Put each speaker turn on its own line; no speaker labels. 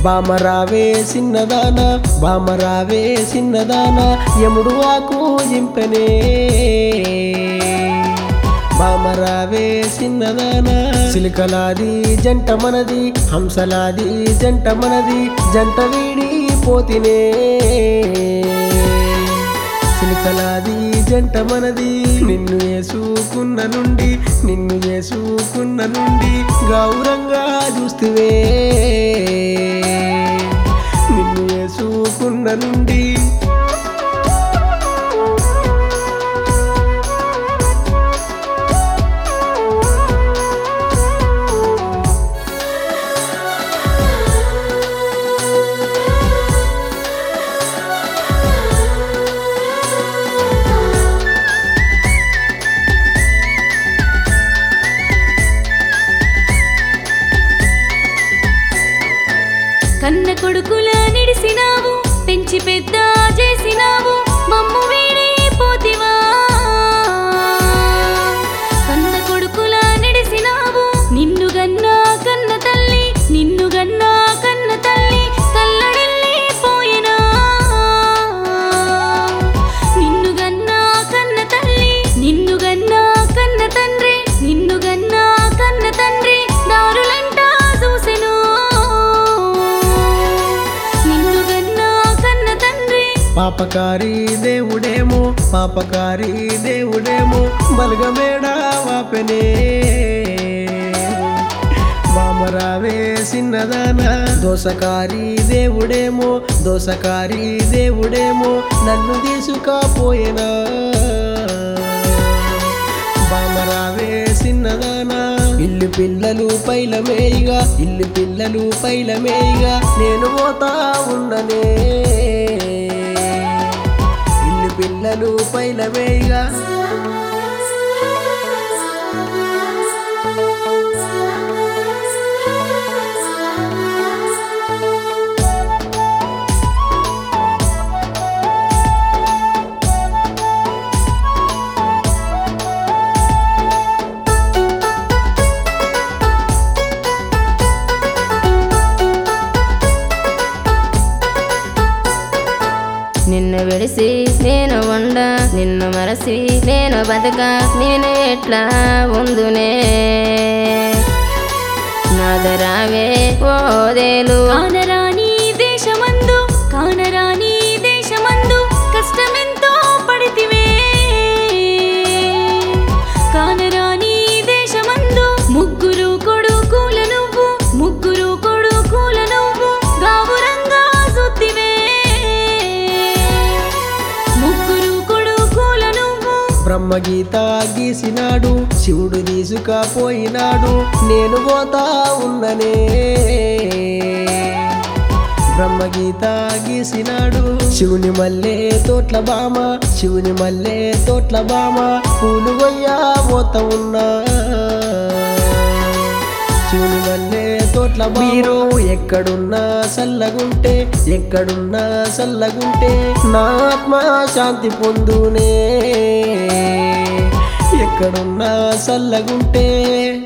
బామరావే చిన్నదాన బామరావే చిన్నదాన యముడు ఆకు జింపెనే బామరావే చిన్నదాన సిలికలాది జంట మనది హంసలాది జంట మనది జంట వీడి పోతినే చిలుకలాది జంట మనది నిన్ను వేసుకున్న నుండి నిన్ను వేసుకున్న నుండి గౌరంగా చూస్తువే నిన్ను వేసుకున్న నుండి
కన్న కొడుకుల నిడిసినావు పెంచి పెద్ద చేసినావు మమ్ము వీడి పోతివా కన్న కొడుకుల నిడిసినావు నిన్ను గన్నా కన్న తల్లి నిన్ను గన్నా కన్న తల్లి కల్లడిల్లి పోయినా నిన్ను గన్నా కన్న తల్లి నిన్ను గన్నా కన్న తండ్రి నిన్ను గన్నా కన్న తండ్రి దారులంట చూసెను నిన్ను గన్నా కన్న తండ్రి
పాపకారి దేవుడేమో పాపకారి దేవుడేమో బలగమేడ వాపెనే బామరావే చిన్నదాన దోసకారి దేవుడేమో దోసకారి దేవుడేమో నన్ను తీసుకపోయేనా బామరావే చిన్నదానా ఇల్లు పిల్లలు పైలమేయిగా ఇల్లు పిల్లలు పైలమేయిగా నేను పోతా ఉన్ననే ఇల్లు పిల్లలు పైలమేయిగా
నిన్ను విడిసి నేను ఉండ నిన్ను మరసి నేను బతక నేను ఎట్లా ఉందునే నాదరావే ఓదేలు
కానరాని దేశమందు కానరాని దేశమందు కష్టమెంతో పడితివే కానరాని దేశమందు ముగ్గురు కొడుకుల నువ్వు ముగ్గురు కొడుకుల నువ్వు గావురంగా సుత్తివే ముగ్గురు కొడుకుల నువ్వు
బ్రహ్మగీత గీసినాడు శివుడు తీసుకపోయినాడు నేను పోతా ఉన్ననే బ్రహ్మగీత గీసినాడు శివుని మల్లె తోట్ల బామ శివుని మల్లె తోట్ల బామ పూలు గొయ్యా పోత ఉన్నా శివుని మల్లె తోట్ల మీరు ఎక్కడున్నా సల్లగుంటే ఎక్కడున్నా సల్లగుంటే నా ఆత్మ శాంతి పొందునే ఎక్కడున్నా సల్లగుంటే